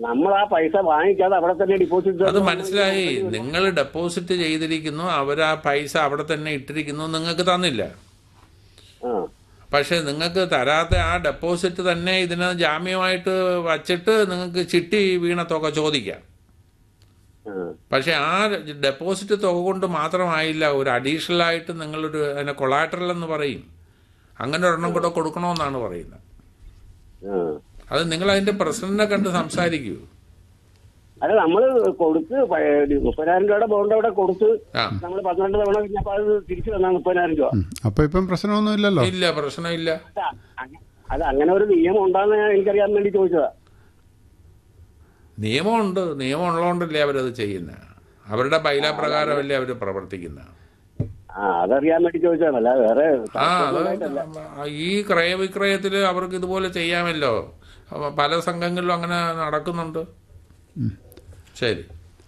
നമ്മൾ ആ പൈസ വാങ്ങിക്കാതെ അവിടെ തന്നെ ഡിപ്പോസിറ്റ് അത് മനസ്സിലായി നിങ്ങൾ ഡെപ്പോസിറ്റ് ചെയ്തിരിക്കുന്നു അവർ ആ പൈസ അവിടെ തന്നെ ഇട്ടിരിക്കുന്നു നിങ്ങൾക്ക് തന്നില്ല ആ പക്ഷെ നിങ്ങൾക്ക് തരാത്ത ആ ഡെപ്പോസിറ്റ് തന്നെ ഇതിന് ജാമ്യമായിട്ട് വച്ചിട്ട് നിങ്ങൾക്ക് ചിട്ടി വീണ തുക ചോദിക്കാം ആ. പക്ഷെ ആ ഡെപ്പോസിറ്റ് തുക കൊണ്ട് മാത്രമായില്ല ഒരു അഡീഷണൽ ആയിട്ട് നിങ്ങളൊരു അതിനെ കൊളാറ്ററൽ എന്ന് പറയും അങ്ങനെ ഒരെണ്ണം കൂടെ കൊടുക്കണമെന്നാണ് പറയുന്നത് ആ. അത് നിങ്ങൾ അതിന്റെ പ്രസിഡന്റിനെ കണ്ട് സംസാരിക്കൂ അല്ല നമ്മള് കൊടുത്ത് പ- മുപ്പതിനായിരം രൂപയുടെ ബോണ്ട് അവിടെ കൊടുത്ത് ആ നമ്മൾ പന്ത്രണ്ട് തവണ കഴിഞ്ഞപ്പോ അത് തിരിച്ചു തന്നാണ് മുപ്പതിനായിരം രൂപ ഉം. അപ്പൊ ഇപ്പം പ്രശ്നമൊന്നുമില്ലല്ലോ ഇല്ല പ്രശ്നമില്ല അത് അങ്ങ- അത് അങ്ങനെ ഒരു നിയമം ഉണ്ടാന്ന് ഞാൻ എനിക്കറിയാൻ വേണ്ടി ചോദിച്ചതാ നിയമമുണ്ട് നിയമം ഉള്ളതുകൊണ്ടല്ലേ അവരത് ചെയ്യുന്നത് അവരുടെ ബൈല പ്രകാരമല്ലേ അവർ പ്രവർത്തിക്കുന്നത് ആ അതറിയാൻ വേണ്ടി ചോദിച്ചതാണ് അല്ല വേറെ ആ അത് ഈ ക്രയവിക്രയത്തിൽ അവർക്ക് ഇതുപോലെ ചെയ്യാമല്ലോ അപ്പൊ പല സംഘങ്ങളിലും അങ്ങനെ നടക്കുന്നുണ്ട് ശരി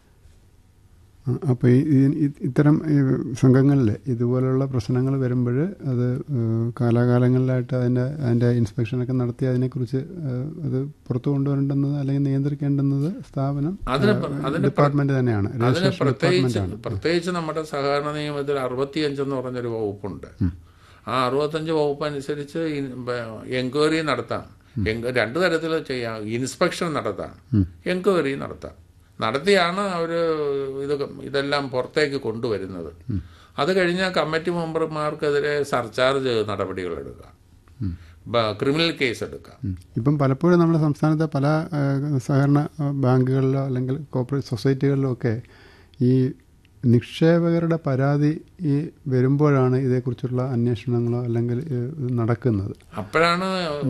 ആ, അപ്പോൾ ഈ ഈ- ഈ- ഇത്തരം ഈ സംഘങ്ങളിൽ ഇതുപോലുള്ള പ്രശ്നങ്ങൾ വരുമ്പോൾ അത് ഏഹ്, കാലാകാലങ്ങളിലായിട്ട് അതിൻ്റെ അതിൻ്റെ ഇൻസ്പെക്ഷനൊക്കെ നടത്തി അതിനെക്കുറിച്ച് ഏഹ്, അത് പുറത്തു കൊണ്ടുവരേണ്ടുന്നത് അല്ലെങ്കിൽ നിയന്ത്രിക്കേണ്ടുന്നത് സ്ഥാപനം അതിന് പ്ര- അതിന് ഡിപ്പാർട്ട്മെന്റ് തന്നെയാണ് അതിന് രജിസ്ട്രേഷൻ പ്രത്യേകിച്ച് ഡിപ്പാർട്ട്മെന്റ് ആണ് പ്രത്യേകിച്ച് നമ്മുടെ സഹകരണ നിയമത്തിൽ അറുപത്തിയഞ്ച് എന്ന് പറഞ്ഞൊരു വകുപ്പുണ്ട് ആ അറുപത്തഞ്ച് വകുപ്പ് അനുസരിച്ച് എൻക്വയറി നടത്താം എങ്ക- രണ്ടു തരത്തിൽ ചെയ്യാം ഇൻസ്പെക്ഷൻ നടത്താം എൻക്വയറി നടത്താം നടത്തിയാണ് അവർ ഇത് ഇതെല്ലാം പുറത്തേക്ക് കൊണ്ടുവരുന്നത് അത് കഴിഞ്ഞാൽ കമ്മിറ്റി മെമ്പർമാർക്കെതിരെ സർചാർജ് നടപടികൾ എടുക്കാം ബ- ക്രിമിനൽ കേസ് എടുക്കാം ഉം. ഇപ്പം പലപ്പോഴും നമ്മുടെ സംസ്ഥാനത്തെ പല ഏഹ്, സഹകരണ ഏഹ്, ബാങ്കുകളിലോ അല്ലെങ്കിൽ കോർപ്പറേറ്റ് സൊസൈറ്റികളിലോ ഒക്കെ ഈ നിക്ഷേപകരുടെ പരാതി ഈ വരുമ്പോഴാണ് ഇതേക്കുറിച്ചുള്ള അന്വേഷണങ്ങളോ അല്ലെങ്കിൽ ഏഹ്, ഇത് നടക്കുന്നത് അപ്പോഴാണ്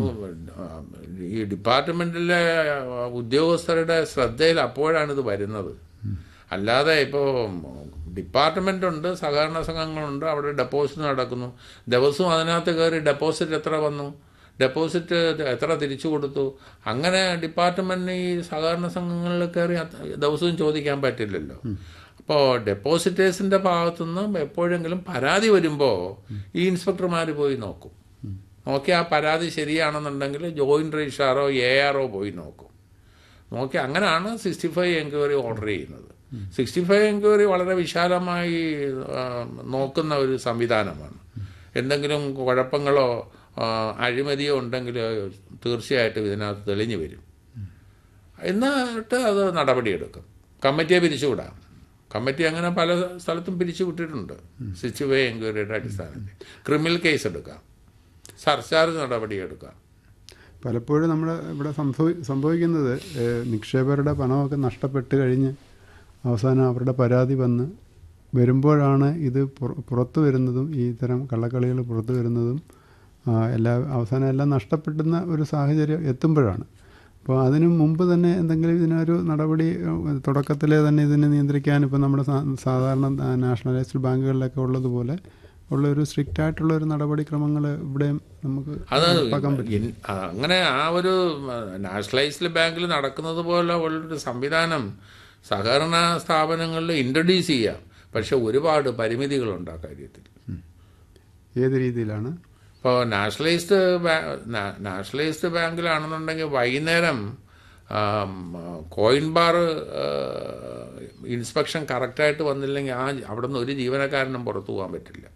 ഈ ഡിപ്പാർട്ട്മെന്റിലെ ഉദ്യോഗസ്ഥരുടെ ശ്രദ്ധയിൽ അപ്പോഴാണ് ഇത് വരുന്നത് അല്ലാതെ ഇപ്പോൾ ഡിപ്പാർട്ട്മെന്റ് ഉണ്ട് സഹകരണ സംഘങ്ങളുണ്ട് അവിടെ ഡെപ്പോസിറ്റ് നടക്കുന്നു ദിവസവും അതിനകത്ത് കയറി ഡെപ്പോസിറ്റ് എത്ര വന്നു ഡെപ്പോസിറ്റ് എത്ര തിരിച്ചു കൊടുത്തു അങ്ങനെ ഡിപ്പാർട്ട്മെന്റിന് ഈ സഹകരണ സംഘങ്ങളിൽ കയറി അത് ദിവസവും ചോദിക്കാൻ പറ്റില്ലല്ലോ അപ്പോൾ ഡെപ്പോസിറ്റേഴ്സിന്റെ ഭാഗത്തുനിന്ന് എപ്പോഴെങ്കിലും പരാതി വരുമ്പോൾ ഈ ഇൻസ്പെക്ടർമാർ പോയി നോക്കും നോക്കി ആ പരാതി ശരിയാണെന്നുണ്ടെങ്കിൽ ജോയിന്റ് രജിസ്ട്രാറോ എ ആറോ പോയി നോക്കും നോക്കി അങ്ങനെയാണ് സിക്സ്റ്റി ഫൈവ് എൻക്വയറി ഓർഡർ ചെയ്യുന്നത് സിക്സ്റ്റി ഫൈവ് എൻക്വയറി വളരെ വിശാലമായി ആ, നോക്കുന്ന ഒരു സംവിധാനമാണ് എന്തെങ്കിലും കുഴപ്പങ്ങളോ ആ, അഴിമതിയോ ഉണ്ടെങ്കിൽ തീർച്ചയായിട്ടും ഇതിനകത്ത് തെളിഞ്ഞു വരും എന്നിട്ട് അത് നടപടിയെടുക്കും കമ്മിറ്റിയെ പിരിച്ചുവിടാം കമ്മിറ്റി അങ്ങനെ പല സ്ഥലത്തും പിരിച്ചു വിട്ടിട്ടുണ്ട് സിക്സ്റ്റി ഫൈവ് എൻക്വയറിയുടെ അടിസ്ഥാനത്തിൽ ക്രിമിനൽ കേസ് എടുക്കാം സർചാർജ് നടപടിയെടുക്കാം പലപ്പോഴും നമ്മൾ ഇവിടെ സംഭവി സംഭവിക്കുന്നത് ഏഹ്, നിക്ഷേപകരുടെ പണമൊക്കെ നഷ്ടപ്പെട്ട് കഴിഞ്ഞ് അവസാനം അവരുടെ പരാതി വന്ന് വരുമ്പോഴാണ് ഇത് പുറ- പുറത്തു വരുന്നതും ഈ ഇത്തരം കള്ളക്കളികൾ പുറത്തു വരുന്നതും ആ, എല്ലാ അവസാനം എല്ലാം നഷ്ടപ്പെടുന്ന ഒരു സാഹചര്യം എത്തുമ്പോഴാണ് അപ്പോൾ അതിനു മുമ്പ് തന്നെ എന്തെങ്കിലും ഇതിനൊരു നടപടി ഏഹ്, തുടക്കത്തിലേ തന്നെ ഇതിനെ നിയന്ത്രിക്കാൻ ഇപ്പോൾ നമ്മുടെ സാ- സാധാരണ നാഷണലൈസ്ഡ് ബാങ്കുകളിലൊക്കെ ഉള്ളതുപോലെ ഉള്ള ഒരു സ്ട്രിക്റ്റ് ആയിട്ടുള്ള ഒരു നടപടിക്രമങ്ങൾ ഇവിടെയും നമുക്ക് അത് നടപ്പാക്കാൻ പറ്റും ഇൻ- ആ, അങ്ങനെ ആ ഒരു നാഷണലൈസ്ഡ് ബാങ്കിൽ നടക്കുന്നത് പോലെ ഉള്ളൊരു സംവിധാനം സഹകരണ സ്ഥാപനങ്ങളിൽ ഇൻട്രൊഡ്യൂസ് ചെയ്യാം പക്ഷെ ഒരുപാട് പരിമിതികളുണ്ട് ആ കാര്യത്തിൽ ഏത് രീതിയിലാണ് ഇപ്പോൾ നാഷണലൈസ്ഡ് ബാ- നാ- നാഷണലൈസ്ഡ് ബാങ്കിലാണെന്നുണ്ടെങ്കിൽ വൈകുന്നേരം ആം, കോയിൻ ബാർ ആ, ഇൻസ്പെക്ഷൻ കറക്റ്റായിട്ട് വന്നില്ലെങ്കിൽ ആ അവിടെ നിന്ന് ഒരു ജീവനക്കാരനും പുറത്തു പോകാൻ പറ്റില്ല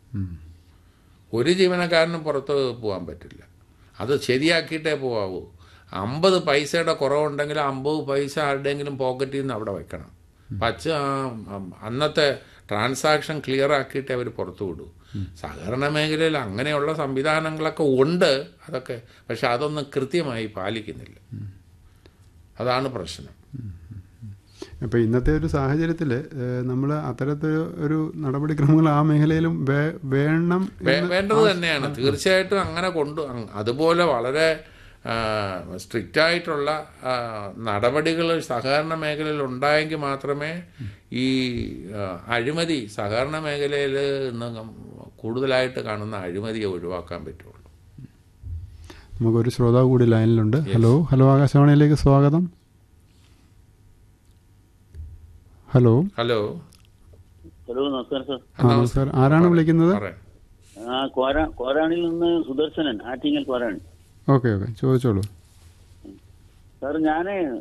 ഒരു ജീവനക്കാരനും പുറത്ത് പോകാൻ പറ്റില്ല അത് ശരിയാക്കിയിട്ടേ പോകാവൂ അമ്പത് പൈസയുടെ കുറവുണ്ടെങ്കിൽ അമ്പത് പൈസ ആരുടെയെങ്കിലും പോക്കറ്റിൽ നിന്ന് അവിടെ വെക്കണം പച്ച ആ, അം, അന്നത്തെ ട്രാൻസാക്ഷൻ ക്ലിയർ ആക്കിയിട്ടേ അവർ പുറത്തു വിടൂ സഹകരണ മേഖലയിൽ അങ്ങനെയുള്ള സംവിധാനങ്ങളൊക്കെ ഉണ്ട് അതൊക്കെ പക്ഷെ അതൊന്നും കൃത്യമായി പാലിക്കുന്നില്ല അതാണ് പ്രശ്നം അപ്പോൾ ഇന്നത്തെ ഒരു സാഹചര്യത്തിൽ നമ്മൾ അത്തരത്തിലൊരു ഒരു നടപടിക്രമങ്ങൾ ആ മേഖലയിലും വേ- വേണം വേ- എന്ന് വേണ്ടത് തന്നെയാണ് തീർച്ചയായിട്ടും അങ്ങനെ കൊണ്ടു അങ് അതുപോലെ വളരെ സ്ട്രിക്റ്റ് ആയിട്ടുള്ള നടപടികൾ സഹകരണ മേഖലയിൽ ഉണ്ടായെങ്കിൽ മാത്രമേ ഈ ആ, അഴിമതി സഹകരണ മേഖലയിൽ ഇന്ന് കൂടുതലായിട്ട് കാണുന്ന അഴിമതിയെ ഒഴിവാക്കാൻ പറ്റുള്ളൂ നമുക്കൊരു ശ്രോതാവ് കൂടി ലൈനിലുണ്ട് ഹലോ ഹലോ ആകാശവാണിയിലേക്ക് സ്വാഗതം ഹലോ ഹലോ ഹലോ നമസ്കാരം സാർ ആ നമസ്കാരം ആരാണ് വിളിക്കുന്നത് പറയാം ആ കോര കോരാണിൽ നിന്ന് സുദർശനൻ ആറ്റിങ്ങൽ കോരാണി ഓക്കെ ഓക്കെ ചോദിച്ചോളൂ സാർ ഞാന്